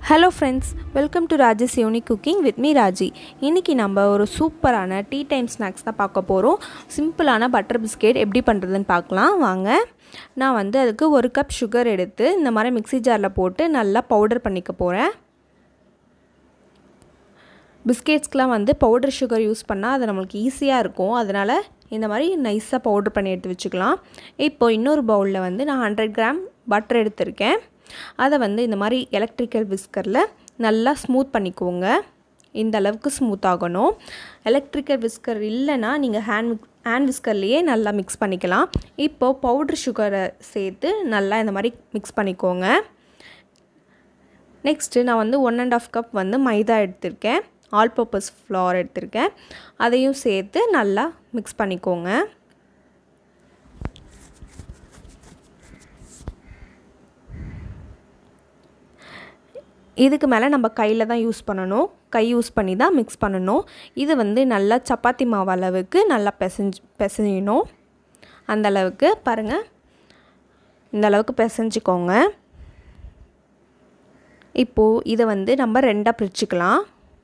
hello friends welcome to Raji's unique cooking with me Raji இன்றைக்கி நம்ம ஒரு சூப்பரான டீ டைம் ஸ்நாக்ஸ் தான் பார்க்க போகிறோம் சிம்பிளான பட்டர் பிஸ்கெட் எப்படி பண்ணுறதுன்னு பார்க்கலாம் வாங்க நான் வந்து அதுக்கு ஒரு கப் சுகர் எடுத்து இந்த மாதிரி மிக்ஸி ஜாரில் போட்டு நல்லா பவுடர் பண்ணிக்க போகிறேன் பிஸ்கெட்ஸ்க்கெலாம் வந்து பவுடர் சுகர் யூஸ் பண்ணால் அது நம்மளுக்கு ஈஸியாக இருக்கும் அதனால் இந்த மாதிரி நைஸாக பவுடர் பண்ணி எடுத்து வச்சுக்கலாம் இப்போது இன்னொரு பவுலில் வந்து நான் ஹண்ட்ரட் கிராம் பட்டர் எடுத்திருக்கேன் அதை வந்து இந்த மாதிரி எலக்ட்ரிக்கல் விஸ்கரில் நல்லா ஸ்மூத் பண்ணிக்கோங்க இந்த அளவுக்கு ஸ்மூத் ஆகணும் எலக்ட்ரிக்கல் விஸ்கர் இல்லைன்னா நீங்கள் ஹேண்ட் மிக் ஹேண்ட் விஸ்கர்லேயே நல்லா மிக்ஸ் பண்ணிக்கலாம் இப்போது பவுட்ரு சுகரை சேர்த்து நல்லா இந்த மாதிரி மிக்ஸ் பண்ணிக்கோங்க நெக்ஸ்ட்டு நான் வந்து ஒன் அண்ட் ஆஃப் கப் வந்து மைதா எடுத்திருக்கேன் ஆல் பர்பஸ் ஃப்ளார் எடுத்திருக்கேன் அதையும் சேர்த்து நல்லா மிக்ஸ் பண்ணிக்கோங்க இதுக்கு மேலே நம்ம கையில் தான் யூஸ் பண்ணணும் கை யூஸ் பண்ணி தான் மிக்ஸ் பண்ணணும் இது வந்து நல்லா சப்பாத்தி மாவு அளவுக்கு நல்லா பிசைஞ்சு பிசையணும் அந்த அளவுக்கு பாருங்கள் இந்த அளவுக்கு பிசைஞ்சிக்கோங்க இப்போது இதை வந்து நம்ம ரெண்டாக பிரிச்சுக்கலாம்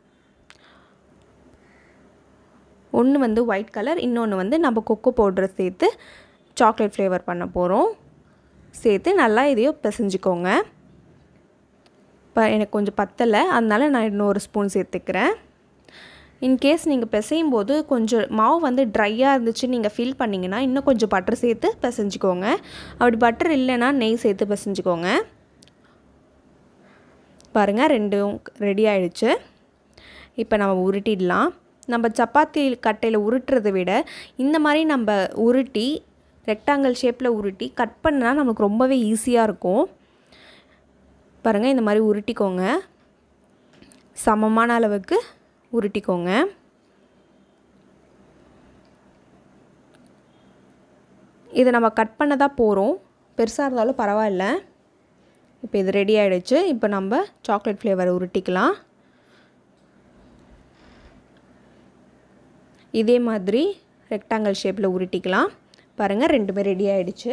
ஒன்று வந்து ஒயிட் கலர் இன்னொன்று வந்து நம்ம கொக்கோ பவுடரை சேர்த்து சாக்லேட் ஃப்ளேவர் பண்ண போகிறோம் சேர்த்து நல்லா இதையும் பிசைஞ்சிக்கோங்க இப்போ எனக்கு கொஞ்சம் பத்தலை அதனால் நான் இன்னொரு ஸ்பூன் சேர்த்துக்கிறேன் இன்கேஸ் நீங்கள் பிசையும் போது கொஞ்சம் மாவு வந்து ட்ரையாக இருந்துச்சு நீங்கள் ஃபீல் பண்ணிங்கன்னா இன்னும் கொஞ்சம் பட்டர் சேர்த்து பிசைஞ்சிக்கோங்க அப்படி பட்டர் இல்லைன்னா நெய் சேர்த்து பிசைஞ்சிக்கோங்க பாருங்கள் ரெண்டும் ரெடி ஆகிடுச்சு இப்போ நம்ம உருட்டிடலாம் நம்ம சப்பாத்தி கட்டையில் உருட்டுறதை விட இந்த மாதிரி நம்ம உருட்டி ரெக்டாங்கிள் ஷேப்பில் உருட்டி கட் பண்ணால் நமக்கு ரொம்பவே ஈஸியாக இருக்கும் பாருங்கள் இந்த மாதிரி உருட்டிக்கோங்க சமமான அளவுக்கு உருட்டிக்கோங்க இதை நம்ம கட் பண்ண தான் போகிறோம் பெருசாக இருந்தாலும் பரவாயில்ல இப்போ இது ரெடி ஆகிடுச்சு இப்போ நம்ம சாக்லேட் ஃப்ளேவரை உருட்டிக்கலாம் இதே மாதிரி ரெக்டாங்கிள் ஷேப்பில் உருட்டிக்கலாம் பாருங்கள் ரெண்டுமே ரெடி ஆகிடுச்சு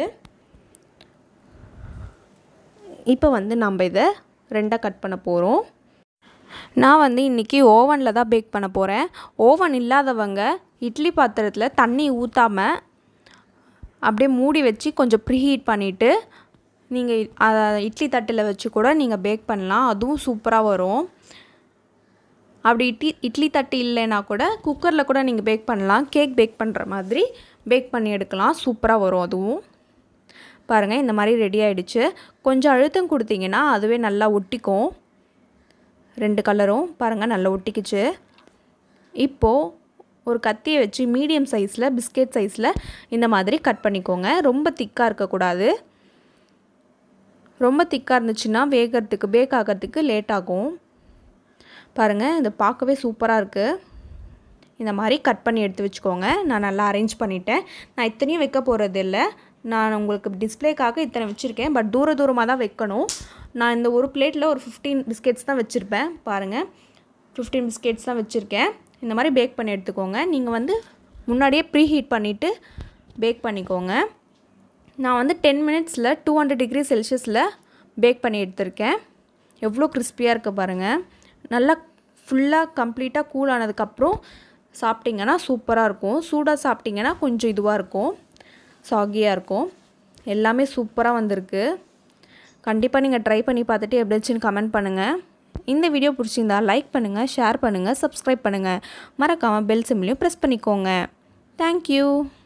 இப்போ வந்து நம்ம இதை ரெண்டாக கட் பண்ண போகிறோம் நான் வந்து இன்றைக்கி ஓவனில் தான் பேக் பண்ண போகிறேன் ஓவன் இல்லாதவங்க இட்லி பாத்திரத்தில் தண்ணி ஊற்றாமல் அப்படியே மூடி வச்சு கொஞ்சம் ப்ரீஹீட் பண்ணிவிட்டு நீங்கள் இட்லி தட்டில் வச்சு கூட நீங்கள் பேக் பண்ணலாம் அதுவும் சூப்பராக வரும் அப்படி இட்லி இட்லி தட்டு இல்லைன்னா கூட குக்கரில் கூட நீங்கள் பேக் பண்ணலாம் கேக் பேக் பண்ணுற மாதிரி பேக் பண்ணி எடுக்கலாம் சூப்பராக வரும் அதுவும் பாருங்கள் இந்த மாதிரி ரெடி ஆகிடுச்சு கொஞ்சம் அழுத்தம் கொடுத்தீங்கன்னா அதுவே நல்லா ஒட்டிக்கும் ரெண்டு கலரும் பாருங்கள் நல்லா ஒட்டிக்குச்சு இப்போது ஒரு கத்தியை வச்சு மீடியம் சைஸில் பிஸ்கெட் சைஸில் இந்த மாதிரி கட் பண்ணிக்கோங்க ரொம்ப திக்காக இருக்கக்கூடாது ரொம்ப திக்காக இருந்துச்சுன்னா வேகிறதுக்கு பேக் ஆகிறதுக்கு லேட் ஆகும் பாருங்கள் இது பார்க்கவே சூப்பராக இருக்குது இந்த மாதிரி கட் பண்ணி எடுத்து வச்சுக்கோங்க நான் நல்லா அரேஞ்ச் பண்ணிட்டேன் நான் இத்தனையும் வைக்க போகிறது இல்லை நான் உங்களுக்கு டிஸ்பிளேக்காக இத்தனை வச்சுருக்கேன் பட் தூர தூரமாக தான் வைக்கணும் நான் இந்த ஒரு பிளேட்டில் ஒரு ஃபிஃப்டீன் பிஸ்கெட்ஸ் தான் வச்சுருப்பேன் பாருங்கள் ஃபிஃப்டீன் பிஸ்கெட்ஸ் தான் வச்சுருக்கேன் இந்த மாதிரி பேக் பண்ணி எடுத்துக்கோங்க நீங்கள் வந்து முன்னாடியே ப்ரீ ஹீட் பண்ணிவிட்டு பேக் பண்ணிக்கோங்க நான் வந்து டென் மினிட்ஸில் டூ ஹண்ட்ரட் டிகிரி செல்சியஸில் பேக் பண்ணி எடுத்திருக்கேன் எவ்வளோ கிறிஸ்பியாக இருக்குது பாருங்கள் நல்லா ஃபுல்லாக கம்ப்ளீட்டாக கூல் ஆனதுக்கப்புறம் சாப்பிட்டிங்கன்னா சூப்பராக இருக்கும் சூடாக சாப்பிட்டிங்கன்னா கொஞ்சம் இதுவாக இருக்கும் சாகியாக இருக்கும் எல்லாமே சூப்பராக வந்திருக்கு கண்டிப்பாக நீங்கள் ட்ரை பண்ணி பார்த்துட்டு எப்படியாச்சுன்னு கமெண்ட் பண்ணுங்கள் இந்த வீடியோ பிடிச்சிருந்தா லைக் பண்ணுங்கள் ஷேர் பண்ணுங்கள் சப்ஸ்கிரைப் பண்ணுங்கள் மறக்காமல் பெல் சிம்லையும் ப்ரெஸ் பண்ணிக்கோங்க தேங்க்யூ